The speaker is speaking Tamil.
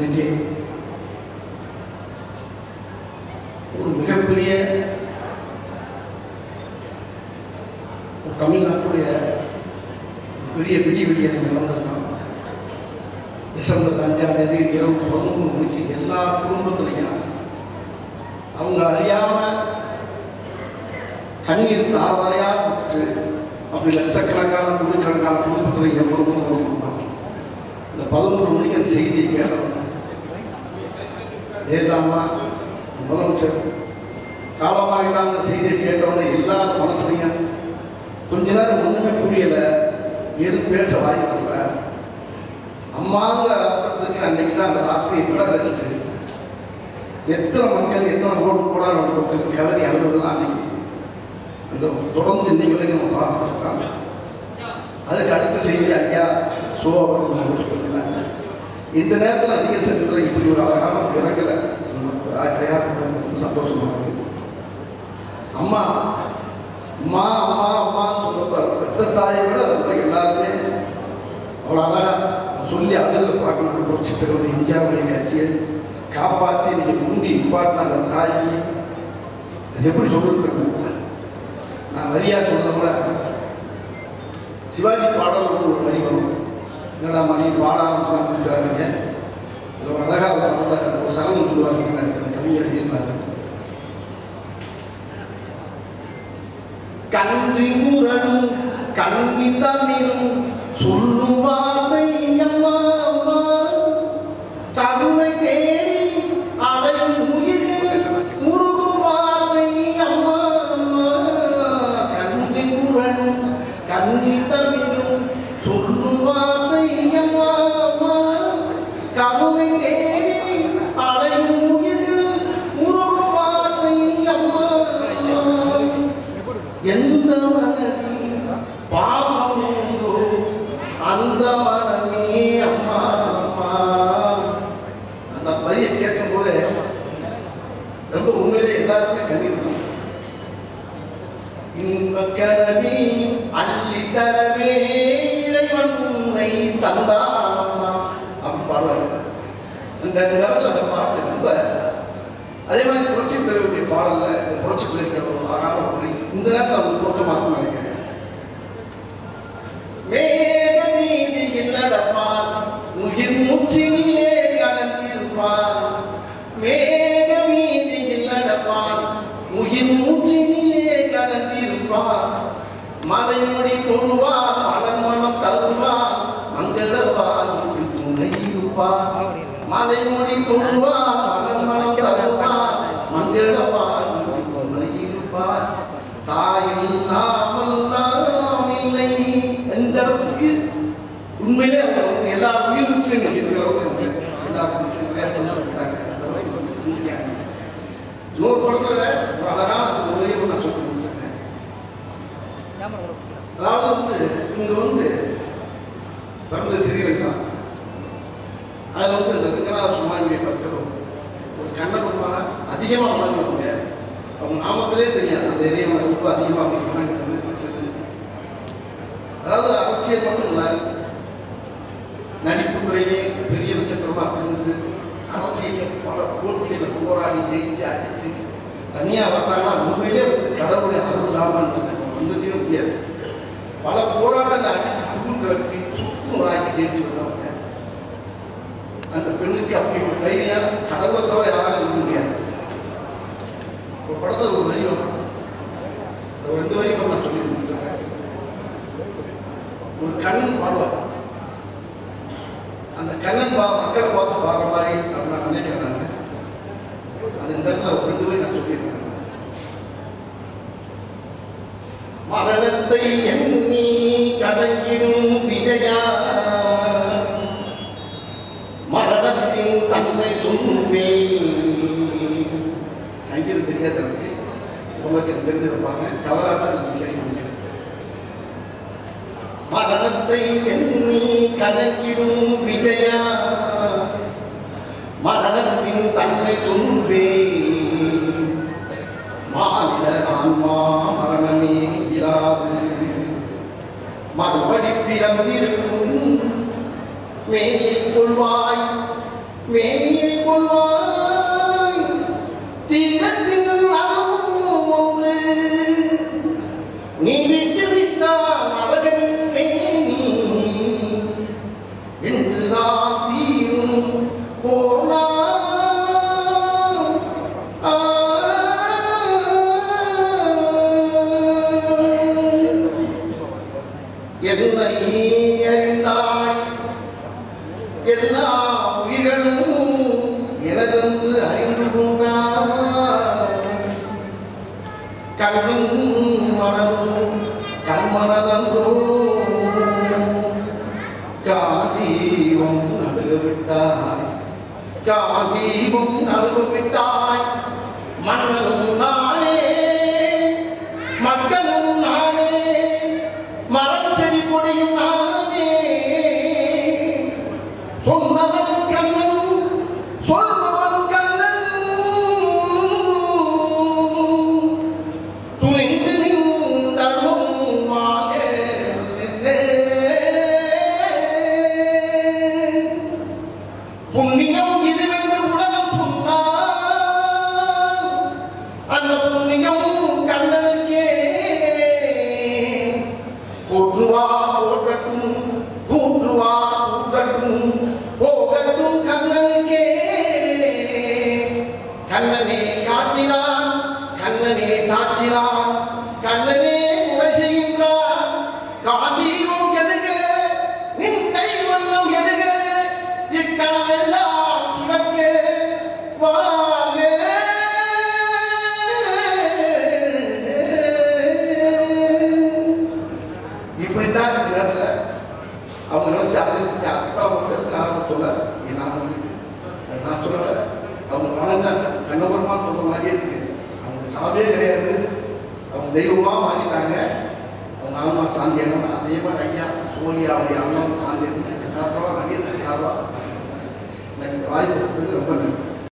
இன்னைக்கு ஒரு மிகப்பெரிய ஒரு தமிழ்நாட்டுடைய ஒரு பெரிய விடி விடிய நடந்திருக்கான் டிசம்பர் அஞ்சாம் தேதி இரவு பதினொன்று மணிக்கு எல்லா குடும்பத்திலையும் அவங்க அறியாம கண்ணீர் தாரதாரையா குடிச்சு அப்படி லட்சக்கணக்கான கோடிக்கணக்கான குடும்பத்தில் என் குடும்பம் ஒரு குடும்பம் இந்த பதினோரு மணிக்கு அந்த செய்தியை கேட்டவங்க ஏதாம்மா முதலமைச்சர் காலமாகிட்டாங்க செய்தியை கேட்டவங்க எல்லா மனசுலையும் கொஞ்ச நேரம் ஒன்றுமே புரியல எதுவும் பேச வாய்ப்பு இல்லை அம்மாங்க அர்த்தத்துக்கு அன்னைக்கு தான் அந்த ராத்திரி கூட ரசிச்சு எத்தனை மக்கள் எத்தனை கோடி கூட மக்கள் கதறி அழுது தான் அன்னைக்கு இந்த தொடர்ந்து இன்னைக்கு வரைக்கும் நம்ம பார்த்துட்டு இருக்கோம் அதுக்கு அடுத்த செய்தி ஐயா சோ அவர்கள் நமக்கு கொடுத்திருந்தாங்க. இந்த நேரத்தில் அதிக சங்கத்தில் இப்படி ஒரு அழகான பிறகுல நமக்கு தயார் பண்ண சந்தோஷமா இருக்கு அம்மா அம்மா அம்மா அம்மான்னு சொல்றப்ப பெத்த தாயை விட ரொம்ப எல்லாருமே அவ்வளோ அழகா சொல்லி அதில் பார்க்கணும் புரட்சி தலைவர் இந்தியாவுடைய கட்சியை காப்பாற்றி நீங்கள் முண்டி நிப்பாட்டின அந்த தாய்க்கு அது எப்படி சொல்றது நான் வரியா சொல்றத விட சிவாஜி பாடல் வந்து ஒரு வரி வரும் என்னடா மணி பாட ஆரம்பிச்சாங்க இது ஒரு அழகா ஒரு பாடல ஒரு சரணம் சொல்லுவாங்க கவிஞர் எழுதியிருந்தாங்க கன்றி முரணும் கண்ணி தமிழும் சொல்லுவாதை அம்மா அம்மா கருணை தேடி அலை உயிரில் முருகுவாதை அம்மா அம்மா கன்றி முரணும் கண்ணி தமிழும் சொல்லுவாதை அம்மா அம்மா கருணை தேடி அலை உயிரில் முருகுவாதை அம்மா அம்மா எந்த மனதில் பாசம் உண்டோ அந்த மனமே அம்மா அம்மா அந்த வரியை கேட்கும் போது ரொம்ப உண்மையிலே எல்லாருமே கண்ணீர் வரும். இன்ப கனவில் அள்ளி தரவே இறைவன் உன்னை தந்தானம்மா அப்படி பாடுவார் இந்த நேரத்தில் அந்த பாட்டு ரொம்ப அதே மாதிரி புரட்சி தலைவருடைய பாடல்ல இந்த புரட்சி தலைவர் ஒரு அழகான ஒரு வரி. இந்த நேரத்தில் அவங்க பொருத்தமாக நினைக்கிறேன் மேக மீதி இல்லடப்பார் உயிர் மூச்சினிலே கலந்திருப்பார் மேக மீதி இல்லடப்பார் உயிர் மூச்சினிலே கலந்திருப்பார் மலைமொழி தொழுவார் மலர் மனம் தருவார் மங்கள வாழ்வுக்கு துணை இருப்பார் மலைமொழி தொழுவார் மலர் மனம் தருவார் மங்கள வாழ்வுக்கு துணை இருப்பார் தாயில்லாமல் நாம் இல்லை எந்த இடத்துக்கு உண்மையிலே அவங்க வந்து எல்லா உயிர் முற்றிலும் நிற்கிற அளவுக்கு அவங்க எல்லா முற்றிலும் நிறைய பண்ணிருக்காங்க அந்த மாதிரி வந்து செஞ்சுருக்காங்க இன்னொரு படத்துல ஒரு அழகான ஒரு வரியை நான் சொல்லி முடிச்சிருக்கேன் அதாவது வந்து இங்க வந்து பிறந்த ஸ்ரீலங்கா அதில் வந்து இந்த வெங்கடாத சுமாரியை பக்தர் ஒரு கண்ணபெருமான அதிகமாக வணங்குறவங்க அவங்க நாமத்திலே தெரியாது அந்த இறைவனை ரொம்ப அதிகமாக அவங்க வணங்குறது வச்சது அதாவது அரசியல் மட்டும் இல்லை நடிப்பு துறையே பெரிய நட்சத்திரமாக திறந்து அரசியல் பல போட்டியில் போராடி ஜெயிச்சு அடிச்சு தனியாக வர்றாங்கன்னா உண்மையிலே வந்து கடவுளை அருள் இல்லாமல் வந்துட்டே முடியாது பல போராட்டங்களை அடிச்சு குரு கிளப்பி சுக்கு ஆக்கி ஜெயிச்சு வருவாங்க அந்த பெண்ணுக்கு அப்படி ஒரு தைரியம் கடவுளை தவிர யாராலும் இருக்க முடியாது ஒரு படத்தில் ஒரு வரி வரும் அந்த ஒரு ரெண்டு வரி நான் சொல்லி முடிச்சிடுறேன் ஒரு கண் பாடுவார் அந்த கண்ணன் பா மக்களை பார்த்து பார்க்குற மாதிரி அப்படின்னு நான் நினைக்கிறேன் நான் அது இந்த இடத்துல ஒரு ரெண்டு வரி நான் சொல்லியிருக்கேன் மரணத்தை எண்ணி கலங்கிடும் விஜயா மரணத்தின் தன்மை சொல்வே சங்கீதம் தெரியாத எனக்கு உங்களுக்கு தெரிஞ்சதை பாருங்க தவறாக சரி முடிக்கிறேன் மரணத்தை எண்ணி கலங்கிடும் விஜயா மரணத்தின் தன்மை சொல்வே மாநில ஆன்மா மரணமே இராது மறுபடி பிறந்திருக்கும் மேயை கொள்வாய் மேனியை கொள்வாய் தீரத்தில் அதுவும் ஒன்று நீ விட்டு விட்டால் அவர்களின் மேனி என்று நான் தீரும் போனா என்னை அறிந்தாய் எல்லா உயிர்களும் எனதென்று அறிந்து கொண்டாய் கல்லும் மனதும் கல்மனதன்றோ காதீபம் நடுக விட்டாய் காதீபம் நடுக விட்டாய் மன்னனும் நானே மக்களும் நானே மரம் செடி கொடியும் நானே சொன்னவன் கண்ணன் சொல்பவன் கண்ணன் துணிந்து நின்றரும் புண்ணியம் இதுவென்று உலகம் சொன்னார் அந்த புண்ணியம் கண்ணனுக்கே போற்றுவா போற்றட்டும் கூற்றுவா கூற்றட்டும் போகட்டும் கண்ணனுக்கே கண்ணனே காட்டினான் கண்ணனே சாட்சினான் கண்ணனே உரை செய்கின்றான் காதீபம் எதுக நின் கை வண்ணம் எதுக இக்கணமெல்லாம் சிவக்கே வாழ்க இப்படித்தான் இந்த நேரத்தில் அவங்க நினைச்ச அதுக்கு அர்த்தம் வந்து நான் சொல்ல நான் அது நான் சொல்லலை அவங்க வளர்ந்த கண்ணபுரமாக சொல்ற மாதிரியே இருக்கு அவங்க சாவே கிடையாது அவங்க தெய்வமாக மாறிட்டாங்க அவங்க ஆன்மா சாந்தியணும் அதே மாதிரி ஐயா சோழியாவுடைய ஆன்மா சாந்தியணும் எல்லாத்தவா நிறைய செஞ்சாவா எனக்கு இந்த வாய்ப்பு கொடுத்ததுக்கு ரொம்ப